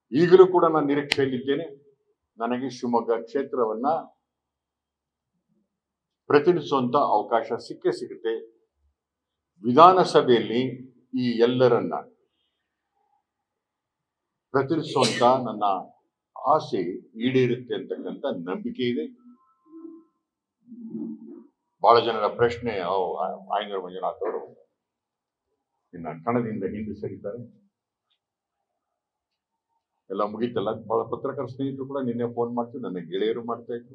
ಈಗಲೂ ಕೂಡ ನಾನು ನಿರೀಕ್ಷೆಯಲ್ಲಿದ್ದೇನೆ ನನಗೆ ಶಿವಮೊಗ್ಗ ಕ್ಷೇತ್ರವನ್ನ ಪ್ರತಿನಿಧಿಸುವಂತ ಅವಕಾಶ ಸಿಕ್ಕೇ ಸಿಗುತ್ತೆ ವಿಧಾನಸಭೆಯಲ್ಲಿ ಈ ಎಲ್ಲರನ್ನ ಪ್ರತಿನಿಧಿಸುವಂತ ನನ್ನ ಆಸೆ ಈಡೇರುತ್ತೆ ಅಂತಕ್ಕಂಥ ನಂಬಿಕೆ ಇದೆ ಬಹಳ ಜನರ ಪ್ರಶ್ನೆ ಆಯಂಗರ ಮಂಜುನಾಥ್ ಅವರು ಇನ್ನ ಕಣದಿಂದ ಹಿಂದೆ ಸರಿತಾರೆ ಎಲ್ಲ ಮುಗೀತಲ್ಲ ಬಹಳ ಪತ್ರಕರ್ತ ಸ್ನೇಹಿತರು ಕೂಡ ನಿನ್ನೆ ಫೋನ್ ಮಾಡ್ತಿದ್ರು ನನ್ನ ಗೆಳೆಯರು ಮಾಡ್ತಾ ಇದ್ರು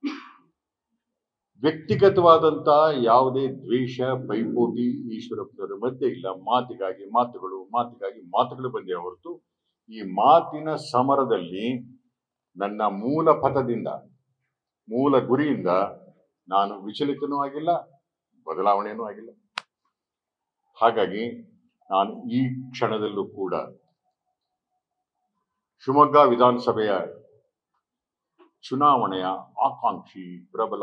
ವ್ಯಕ್ತಿಗತವಾದಂತ ಯಾವುದೇ ದ್ವೇಷ ಪೈಪೋಟಿ ಈಶ್ವರಪ್ಪನವರ ಮಧ್ಯೆ ಇಲ್ಲ ಮಾತಿಗಾಗಿ ಮಾತುಗಳು ಮಾತಿಗಾಗಿ ಮಾತುಗಳು ಬಂದೇ ಹೊರತು ಈ ಮಾತಿನ ಸಮರದಲ್ಲಿ ನನ್ನ ಮೂಲ ಪಥದಿಂದ ಮೂಲ ಗುರಿಯಿಂದ ನಾನು ವಿಚಲಿತನೂ ಆಗಿಲ್ಲ ಬದಲಾವಣೆಯೂ ಆಗಿಲ್ಲ ಹಾಗಾಗಿ ನಾನು ಈ ಕ್ಷಣದಲ್ಲೂ ಕೂಡ ಶಿವಮೊಗ್ಗ ವಿಧಾನಸಭೆಯ ಚುನಾವಣೆಯ ಆಕಾಂಕ್ಷಿ ಪ್ರಬಲ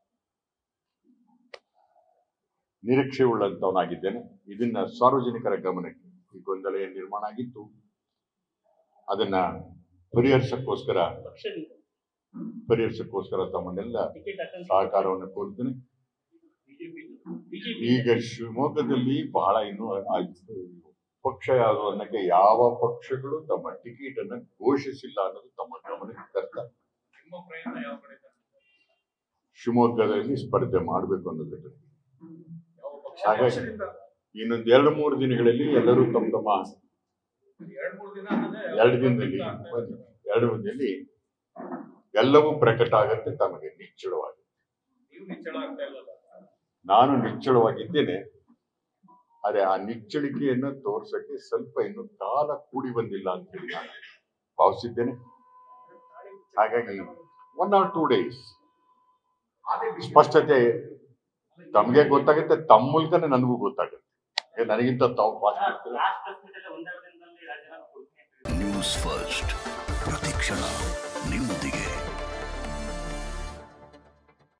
ನಿರೀಕ್ಷೆ ಉಳ್ಳಂತವನಾಗಿದ್ದೇನೆ ಇದನ್ನ ಸಾರ್ವಜನಿಕರ ಗಮನಕ್ಕೆ ಈ ಗೊಂದಲ ಏನ್ ನಿರ್ಮಾಣ ಆಗಿತ್ತು ಅದನ್ನ ಪರಿಹರಿಸಕ್ಕೋಸ್ಕರ ಪಕ್ಷದಿಂದ ಪರಿಹರಿಸಕ್ಕೋಸ್ಕರ ತಮ್ಮನ್ನೆಲ್ಲ ಟಿಕೆಟ್ ಆಕಾಂಕ್ಷಿ ಸಹಕಾರವನ್ನು ಕೋರ್ತೀನಿ ಬಿಜೆಪಿ ಬಿಜೆಪಿ ಈಗ ಶಿವಮೊಗ್ಗದಲ್ಲಿ ಬಹಳ ಇನ್ನು ಆಯ್ತು. ಪಕ್ಷ ಯಾವುದು ಅನ್ನಕ್ಕೆ ಯಾವ ಪಕ್ಷಗಳು ತಮ್ಮ ಟಿಕೆಟ್ ಅನ್ನ ಘೋಷಿಸಿಲ್ಲ ಅನ್ನೋದು ತಮ್ಮ ಗಮನಕ್ಕೆ ತರ್ತಾರೆ ನಿಮ್ಮ ಪ್ರಯತ್ನ ಯಾವ ಕಡೆ ಇದೆ? ಶಿವಮೊಗ್ಗದಲ್ಲಿ ಸ್ಪರ್ಧೆ ಮಾಡಬೇಕು ಅನ್ನೋದ್ರ ಕಡೆ ಯಾವ ಪಕ್ಷ ಹಾಗಾಗಿ ಪಕ್ಷದಿಂದ ಇನ್ನೊಂದು ಎರಡು ಮೂರು ದಿನಗಳಲ್ಲಿ ಎಲ್ಲರೂ ತಮ್ಮ ತಮ್ಮ ಎರಡ್ ಮೂರು ದಿನ ಅನ್ನೋದೇ ಎರಡು ದಿನದಲ್ಲಿ ಎರಡು ದಿನದಲ್ಲಿ ಎಲ್ಲವೂ ಪ್ರಕಟ ಆಗತ್ತೆ ತಮಗೆ ನಿಚ್ಚಳವಾಗಿ ನೀವು ನಿಚ್ಚಳ ಆಗ್ತಾ ಇಲ್ಲಲ್ಲ ನಾನು ನಿಚ್ಚಳವಾಗಿದ್ದೇನೆ ಆದ್ರೆ ಆ ನಿಚ್ಚಳಿಕೆಯನ್ನ ತೋರ್ಸಕ್ಕೆ ಸ್ವಲ್ಪ ಇನ್ನು ಕಾಲ ಕೂಡಿ ಬಂದಿಲ್ಲ ಅಂತ ಹೇಳಿ ನಾನು ಭಾವಿಸಿದ್ದೇನೆ ಹಾಗಾಗಿ ಒನ್ ಆರ್ ಟೂ ಡೇಸ್ ಸ್ಪಷ್ಟತೆ ತಮಗೆ ಗೊತ್ತಾಗುತ್ತೆ ತಮ್ಮ ಮೂಲಕನೇ ನನಗೂ ಗೊತ್ತಾಗುತ್ತೆ ಏ, ನನಗಿಂತ ತಾವು ಫಾಸ್ಟ್ ಇರ್ತೀರ ಲಾಸ್ಟ್ ಪ್ರೆಸ್ ಮೀಟ್ ಅಲ್ಲಿ ಒಂದೆರಡು ದಿನದಲ್ಲಿ ರಾಜೀನಾಮೆ ಕೊಡ್ತೀನಿ ಅಂತ ಹೇಳಿದ್ರು. ನ್ಯೂಸ್ ಫಸ್ಟ್ ಪ್ರತಿಕ್ಷಣ ನಿಮ್ಮೊಂದಿಗೆ